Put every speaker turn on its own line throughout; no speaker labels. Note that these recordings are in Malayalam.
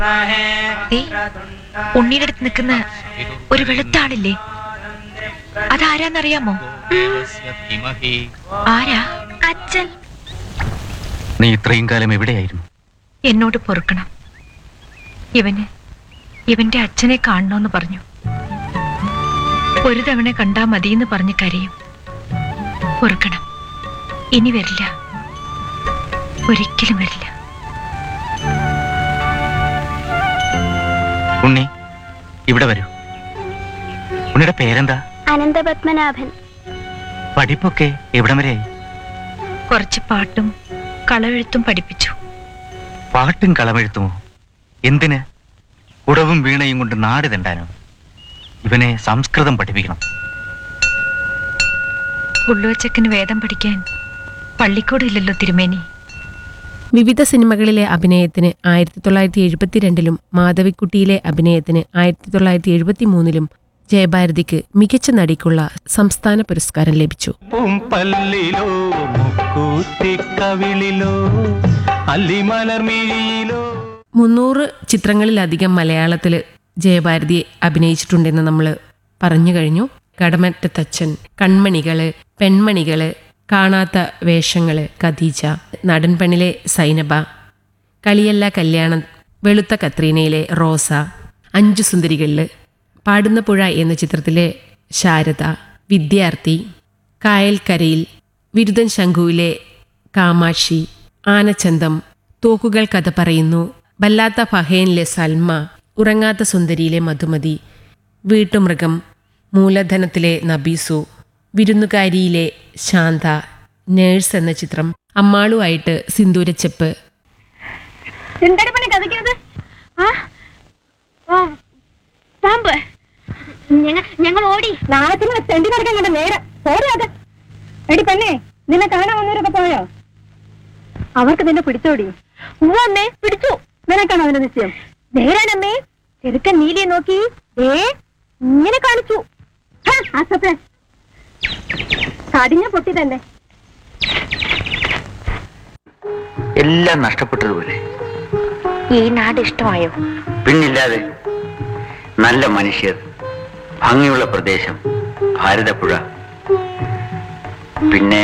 ദേ, ഉണ്ണിയുടെ അടുത്ത് നിൽക്കുന്ന ഒരു വെളുത്ത ആളില്ലേ അതാരാന്നറിയാമോ ആരാ അച്ഛൻ
നീ ഇത്രയും കാലം എവിടെയായിരുന്നു
എന്നോട് പൊറുക്കണം ഇവന് ഇവന്റെ അച്ഛനെ കാണണമെന്ന് പറഞ്ഞു ഒരു തവണ കണ്ടാ മതിയെന്ന് പറഞ്ഞ് കരയും പൊറുക്കണം ഇനി വരില്ല ഒരിക്കലും വരില്ല
ഉണ്ണി ഇവിടെ വരൂ ഉണ്ണിയുടെ പേരെന്താ
അനന്തപത്മനാഭൻ
പഠിപ്പൊക്കെ എവിടം വരെയായി
കുറച്ച് പാട്ടും കളവെഴുത്തും പഠിപ്പിച്ചു
പാട്ടും കളമെഴുത്തുമോ എന്തിന് കുടവും വീണയും കൊണ്ട് നാട് തെണ്ടാനോ ഇവനെ സംസ്കൃതം പഠിപ്പിക്കണം
ഉള്ളുവച്ചക്കന് വേദം പഠിക്കാൻ പള്ളിക്കൂടം ഇല്ലല്ലോ തിരുമേനി
വിവിധ സിനിമകളിലെ അഭിനയത്തിന് ആയിരത്തി തൊള്ളായിരത്തി എഴുപത്തിരണ്ടിലും മാധവിക്കുട്ടിയിലെ അഭിനയത്തിന് ആയിരത്തി തൊള്ളായിരത്തി എഴുപത്തി മൂന്നിലും ജയഭാരതിക്ക് മികച്ച നടിക്കുള്ള സംസ്ഥാന പുരസ്കാരം ലഭിച്ചു
പല്ലിലോ മുക്കൂത്തിക്കവിളിലോ അല്ലിമലർമിഴിയിലോ
മുന്നൂറ് ചിത്രങ്ങളിലധികം മലയാളത്തിൽ ജയഭാരതി അഭിനയിച്ചിട്ടുണ്ടെന്ന് നമ്മൾ പറഞ്ഞു കഴിഞ്ഞു കടമറ്റത്തച്ഛൻ കൺമണികള് പെൺമണികള് കാണാത്ത വേഷങ്ങള് ഖദീജ നടൻ പെണ്ണിലെ സൈനബ കളിയല്ല കല്യാണം വെളുത്ത കത്രീനയിലെ റോസ അഞ്ചു സുന്ദരികളില് പാടുന്ന പുഴ എന്ന ചിത്രത്തിലെ ശാരദ വിദ്യാർത്ഥി കായൽക്കരയിൽ വിരുദൻ ശംഖുവിലെ കാമാക്ഷി ആനച്ചന്തം തോക്കുകൾ കഥ പറയുന്നു വല്ലാത്ത ഫഹേനിലെ സൽമ ഉറങ്ങാത്ത സുന്ദരിയിലെ മധുമതി വീട്ടുമൃഗം മൂലധനത്തിലെ നബീസു വിരുന്നുകാരിയിലെ ശാന്ത നേഴ്സ് എന്ന ചിത്രം അമ്മാളുമായിട്ട് സിന്ദൂരച്ചെപ്പ്
എന്താണ് പണി കഥയ്ക്കത് ആ ഓ പാമ്പ് ഞങ്ങൾ ഞങ്ങൾ ഓടി നാളത്തിന് തെണ്ടി നടക്കാൻ കണ്ട നേരെ ഓടിയാതെ എടി പെണ്ണേ നിന്നെ കാണാൻ വന്നവരൊക്കെ പോയോ അവർക്ക് നിന്നെ പിടിച്ചോടി അമ്മേ പിടിച്ചു നിനക്കാണോ അതിന്റെ നിശ്ചയം നേരാണമ്മേ ചെറുക്കൻ നീലിയെ നോക്കി ഏ ഇങ്ങനെ കാണിച്ചു ഹ, അസത്തെ കടിഞ്ഞ പൊട്ടി തന്നെ
എല്ലാം നഷ്ടപ്പെട്ടതുപോലെ
ഈ നാട് ഇഷ്ടമായോ
പിന്നില്ലാതെ നല്ല മനുഷ്യർ ഭംഗിയുള്ള പ്രദേശം ഭാരതപ്പുഴ പിന്നെ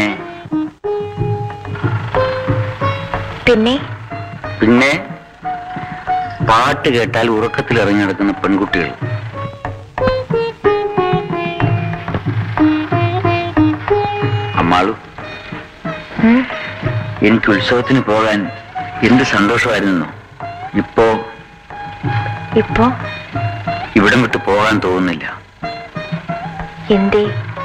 പിന്നെ
പിന്നെ പാട്ട് കേട്ടാൽ ഉറക്കത്തിൽ ഇറങ്ങി നടക്കുന്ന പെൺകുട്ടികൾ അമ്മാളു എനിക്ക് ഉത്സവത്തിന് പോകാൻ എന്ത് സന്തോഷമായിരുന്നു ഇപ്പോ
ഇപ്പോ
ഇവിടം വിട്ട് പോകാൻ തോന്നുന്നില്ല
എന്തേ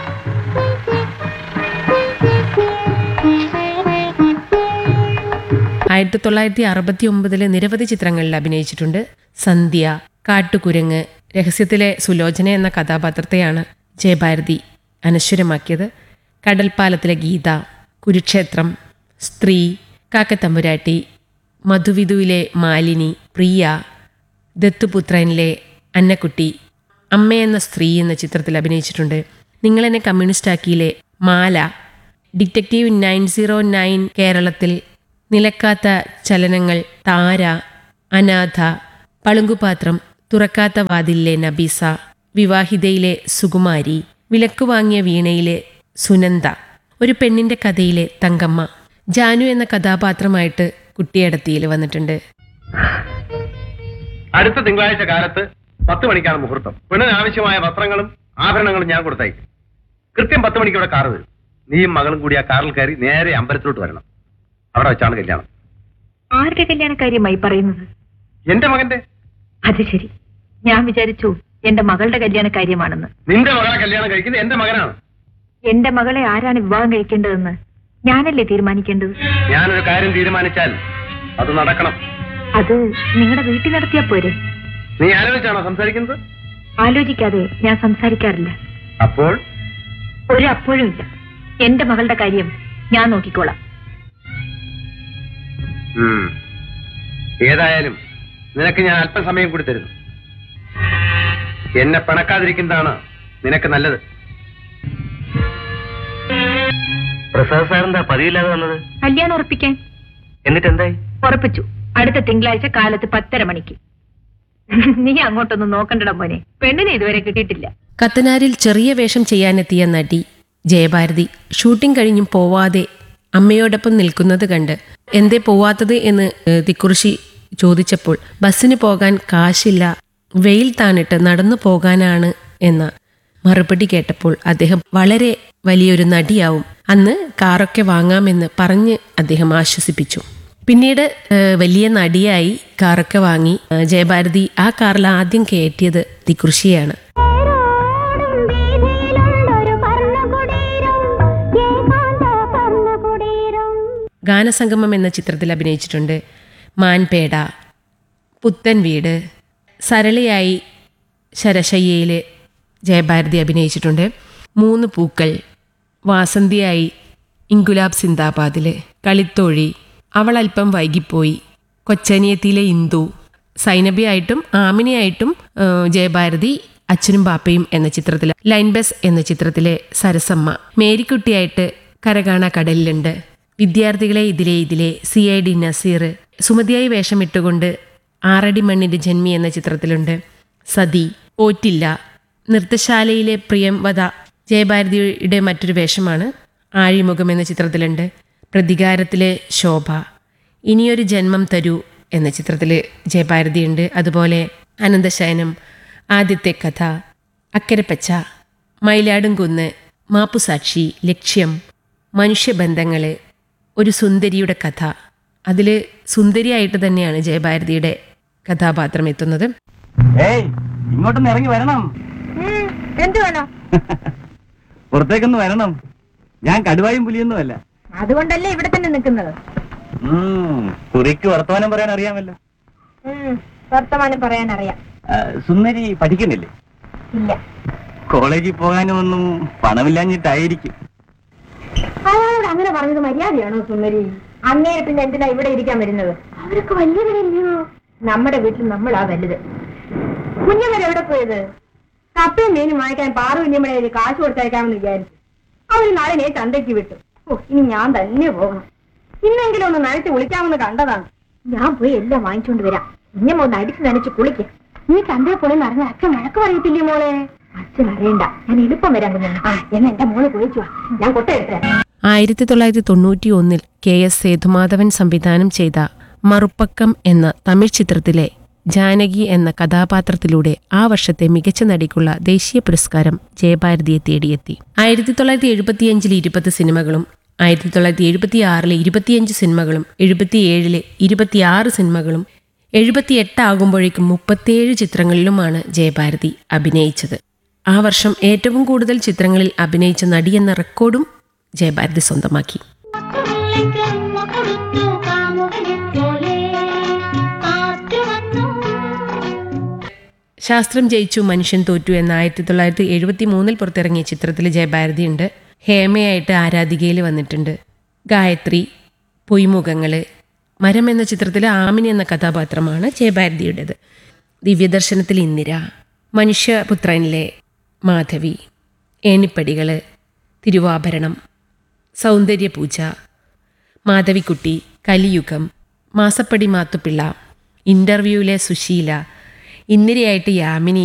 ആയിരത്തി തൊള്ളായിരത്തി അറുപത്തി ഒമ്പതിലെ നിരവധി ചിത്രങ്ങളിൽ അഭിനയിച്ചിട്ടുണ്ട് സന്ധ്യ കാട്ടുകുരങ്ങ് രഹസ്യത്തിലെ സുലോചന എന്ന കഥാപാത്രത്തെയാണ് ജയഭാരതി അനശ്വരമാക്കിയത് കടൽപ്പാലത്തിലെ ഗീത കുരുക്ഷേത്രം സ്ത്രീ കാക്കത്തമ്പുരാട്ടി മധുവിധുവിലെ മാലിനി പ്രിയ ദത്തുപുത്രനിലെ അന്നക്കുട്ടി അമ്മ എന്ന സ്ത്രീ എന്ന ചിത്രത്തിൽ അഭിനയിച്ചിട്ടുണ്ട് നിങ്ങളെന്നെ കമ്മ്യൂണിസ്റ്റാക്കിയിലെ Mala detective nine zero nine കേരളത്തിൽ നിലക്കാത്ത ചലനങ്ങൾ താര അനാഥ പളുങ്കുപാത്രം തുറക്കാത്ത വാതിലിലെ നബീസ വിവാഹിതയിലെ സുകുമാരി വിലക്കു വാങ്ങിയ വീണയിലെ സുനന്ദ ഒരു പെണ്ണിന്റെ കഥയിലെ തങ്കമ്മ ജാനു എന്ന കഥാപാത്രമായിട്ട് കുട്ടിയടത്തിയിൽ വന്നിട്ടുണ്ട്
അടുത്ത തിങ്കളാഴ്ച കാലത്ത് പത്ത് മണിക്കാണ് മുഹൂർത്തം പെണ്ണിന് ആവശ്യമായ വസ്ത്രങ്ങളും ആഭരണങ്ങളും ഞാൻ കൊടുത്തയക്കും കൃത്യം പത്ത് മണിക്ക് ഇവിടെ കാറ് വരും നീയും മകളും കൂടി ആ കാറിൽ കയറി നേരെ അമ്പലത്തിലോട്ട് വരണം അവിടെ വെച്ചാണ് കല്യാണം
ആരുടെ കല്യാണക്കാര്യമായി പറയുന്നത്
എന്റെ മകന്റെ
അത് ശരി ഞാൻ വിചാരിച്ചു എന്റെ മകളുടെ കല്യാണക്കാര്യമാണെന്ന്
നിന്റെ മകളെ കല്യാണം കഴിക്കുന്നത് എന്റെ മകനാണ്
എന്റെ മകളെ ആരാണ് വിവാഹം കഴിക്കേണ്ടതെന്ന് ഞാനല്ലേ തീരുമാനിക്കേണ്ടത്
ഞാനൊരു കാര്യം തീരുമാനിച്ചാൽ അത് നടക്കണം
അത് നിങ്ങളുടെ വീട്ടിൽ നടത്തിയാ പോരെ
നീ ആലോചിച്ചാണോ സംസാരിക്കുന്നത്
ആലോചിക്കാതെ ഞാൻ സംസാരിക്കാറില്ല
അപ്പോൾ
ഒരു അപ്പോഴും ഇല്ല എന്റെ മകളുടെ കാര്യം ഞാൻ നോക്കിക്കോളാം
ഉം. ഏതായാലും നിനക്ക് ഞാൻ അല്പസമയം കൂടി തരുന്നു എന്നെ പിണക്കാതിരിക്കുന്നതാണ് നിനക്ക് നല്ലത്
പ്രസാദ് സാറെന്താ പതിവില്ലാതെ വന്നത്
കല്യാണം ഉറപ്പിക്കാൻ
എന്നിട്ട് എന്തായി
ഉറപ്പിച്ചു അടുത്ത തിങ്കളാഴ്ച കാലത്ത് പത്തര മണിക്ക്
നീ അങ്ങോട്ടൊന്നും നോക്കണ്ടടാ മോനെ പെണ്ണിനെ ഇതുവരെ കിട്ടിയിട്ടില്ല
കത്തനാരിൽ ചെറിയ വേഷം ചെയ്യാനെത്തിയ നടി ജയഭാരതി ഷൂട്ടിംഗ് കഴിഞ്ഞും പോവാതെ അമ്മയോടൊപ്പം നിൽക്കുന്നത് കണ്ട് എന്തേ പോവാത്തത് എന്ന് ഏഹ്, തിക്കുറിശി ചോദിച്ചപ്പോൾ ബസ്സിന് പോകാൻ കാശില്ല വെയിൽ താണിട്ട് നടന്നു പോകാനാണ് എന്ന മറുപടി കേട്ടപ്പോൾ അദ്ദേഹം വളരെ വലിയൊരു നടിയാവും അന്ന് കാറൊക്കെ വാങ്ങാമെന്ന് പറഞ്ഞ് അദ്ദേഹം ആശ്വസിപ്പിച്ചു പിന്നീട് ഏഹ്, വലിയ നടിയായി കാറൊക്കെ വാങ്ങി ഏഹ്, ജയഭാരതി ആ കാറിൽ ആദ്യം കയറ്റിയത് തിക്കുറിശിയാണ് ഗാനസംഗമം എന്ന ചിത്രത്തിൽ അഭിനയിച്ചിട്ടുണ്ട് മാൻപേട പുത്തൻ വീട് സരളയായി ശരശയ്യയിൽ ജയഭാരതി അഭിനയിച്ചിട്ടുണ്ട് മൂന്ന് പൂക്കൾ വാസന്തിയായി ഇൻഗുലാബ് സിന്ദാബാദിൽ കളിത്തോഴി അവൾ അല്പം വൈകിപ്പോയി കൊച്ചനിയത്തിയിലെ ഇന്ദു സൈനബിയായിട്ടും ആമിനിയായിട്ടും ആ, ജയഭാരതി അച്ഛനും പാപ്പയും എന്ന ചിത്രത്തിൽ ലൈൻ ബസ് എന്ന ചിത്രത്തിലെ സരസമ്മ മേരിക്കുട്ടിയായിട്ട് കരകാണ കടലിലുണ്ട് വിദ്യാർത്ഥികളെ ഇതിലെ ഇതിലെ സി ഐ ഡി നസീർ സുമതിയായി വേഷമിട്ടുകൊണ്ട് ആറടി മണ്ണിന്റെ ജന്മി എന്ന ചിത്രത്തിലുണ്ട് സതി ഓറ്റില്ല നൃത്തശാലയിലെ പ്രിയംവദ ജയഭാരതിയുടെ മറ്റൊരു വേഷമാണ് ആഴിമുഖം എന്ന ചിത്രത്തിലുണ്ട് പ്രതികാരത്തിലെ ശോഭ ഇനിയൊരു ജന്മം തരൂ എന്ന ചിത്രത്തിൽ ജയഭാരതിയുണ്ട് അതുപോലെ അനന്തശയനം ആദ്യത്തെ കഥ അക്കരപ്പച്ച മയിലാടും കുന്ന് മാപ്പുസാക്ഷി ലക്ഷ്യം മനുഷ്യബന്ധങ്ങൾ ഒരു സുന്ദരിയുടെ കഥ അതിൽ സുന്ദരിയായിട്ട് തന്നെയാണ് ജയഭാരതിയുടെ കഥാപാത്രം എത്തുന്നത്
ഏയ് ഇങ്ങോട്ടൊന്ന് ഇറങ്ങി വരണം
എന്ത് വേണോ
പുറത്തേക്കൊന്ന് വരണം ഞാൻ കടുവായും പുലിയൊന്നുമല്ല
അതുകൊണ്ടല്ലേ ഇവിടെ തന്നെ നിൽക്കുന്നത്
കുറിക്ക് വർത്തമാനം പറയാൻ അറിയാമല്ലോ
വർത്തമാനം പറയാൻ അറിയാം
ആ, സുന്ദരി പഠിക്കുന്നില്ലേ
ഇല്ല
കോളേജിൽ പോകാനും ഒന്നും പണമില്ലാഞ്ഞിട്ടായിരിക്കും
അയാളോട് അങ്ങനെ പറഞ്ഞത് മര്യാദയാണോ സുന്ദരി അങ്ങേരെ പിന്നെ എന്തിനാ ഇവിടെ ഇരിക്കാൻ വരുന്നത് അവരൊക്കെ വലിയവരല്ലയോ നമ്മുടെ വീട്ടിൽ നമ്മളാ വലുത് കുഞ്ഞവരെ എവിടെ പോയത് കപ്പയും മീനും വാങ്ങിക്കാൻ പാറു കുഞ്ഞമ്മടെ കാശ് കൊടുത്തയക്കാമെന്ന് വിചാരിച്ചു അവര് നാളെ നീ ചന്തയ്ക്ക് വിട്ടു ഓ ഇനി ഞാൻ തന്നെ പോകണം ഇന്നെങ്കിലും ഒന്ന് നനച്ച് വിളിക്കാമെന്ന് കണ്ടതാണ് ഞാൻ പോയി എല്ലാം വാങ്ങിച്ചോണ്ട് വരാം കുഞ്ഞമ്മ ഒന്ന് അടിച്ച് നനച്ച് കുളിക്ക് നീ ചന്തയിൽ പോയെന്ന് അറിഞ്ഞ അച്ഛൻ വഴക്ക് പറയത്തില്ലേ മോളെ അച്ഛൻ അറിയണ്ട ഞാൻ എളുപ്പം വരാൻ കുഞ്ഞമ്മ ആ എന്നാ എന്റെ മോള് കുളിച്ചു വാ. ഞാൻ കൊട്ടയെടുത്തേ
ആയിരത്തി തൊള്ളായിരത്തി തൊണ്ണൂറ്റി ഒന്നിൽ കെ എസ് സേതുമാധവൻ സംവിധാനം ചെയ്ത മറുപ്പക്കം എന്ന തമിഴ് ചിത്രത്തിലെ ജാനകി എന്ന കഥാപാത്രത്തിലൂടെ ആ വർഷത്തെ മികച്ച നടിക്കുള്ള ദേശീയ പുരസ്കാരം ജയഭാരതിയെ തേടിയെത്തി ആയിരത്തി തൊള്ളായിരത്തി എഴുപത്തിയഞ്ചിൽ ഇരുപത് സിനിമകളും ആയിരത്തി തൊള്ളായിരത്തി എഴുപത്തി ആറിലെ ഇരുപത്തിയഞ്ച് സിനിമകളും എഴുപത്തിയേഴിലെ ഇരുപത്തിയാറ് സിനിമകളും എഴുപത്തിയെട്ട് ആകുമ്പോഴേക്കും മുപ്പത്തിയേഴ് ചിത്രങ്ങളിലുമാണ് ജയഭാരതി അഭിനയിച്ചത് ആ വർഷം ഏറ്റവും കൂടുതൽ ചിത്രങ്ങളിൽ അഭിനയിച്ച നടി എന്ന റെക്കോർഡും ജയഭാരതി സ്വന്തമാക്കി ശാസ്ത്രം ജയിച്ചു മനുഷ്യൻ തോറ്റു എന്ന ആയിരത്തി തൊള്ളായിരത്തി എഴുപത്തി മൂന്നിൽ പുറത്തിറങ്ങിയ ചിത്രത്തിൽ ജയഭാരതി ഉണ്ട് ഹേമയായിട്ട് ആരാധികയിൽ വന്നിട്ടുണ്ട് ഗായത്രി പൊയ്മുഖങ്ങൾ മരം എന്ന ചിത്രത്തിലെ ആമിനി എന്ന കഥാപാത്രമാണ് ജയഭാരതിയുടേത് ദിവ്യദർശനത്തിൽ ഇന്ദിര മനുഷ്യപുത്രനിലെ മാധവി ഏണിപ്പടികൾ തിരുവാഭരണം സൗന്ദര്യപൂജ മാധവിക്കുട്ടി കലിയുഗം മാസപ്പടി മാത്തുപിള്ള ഇൻ്റർവ്യൂവിലെ സുശീല ഇന്ദിരയായിട്ട് യാമിനി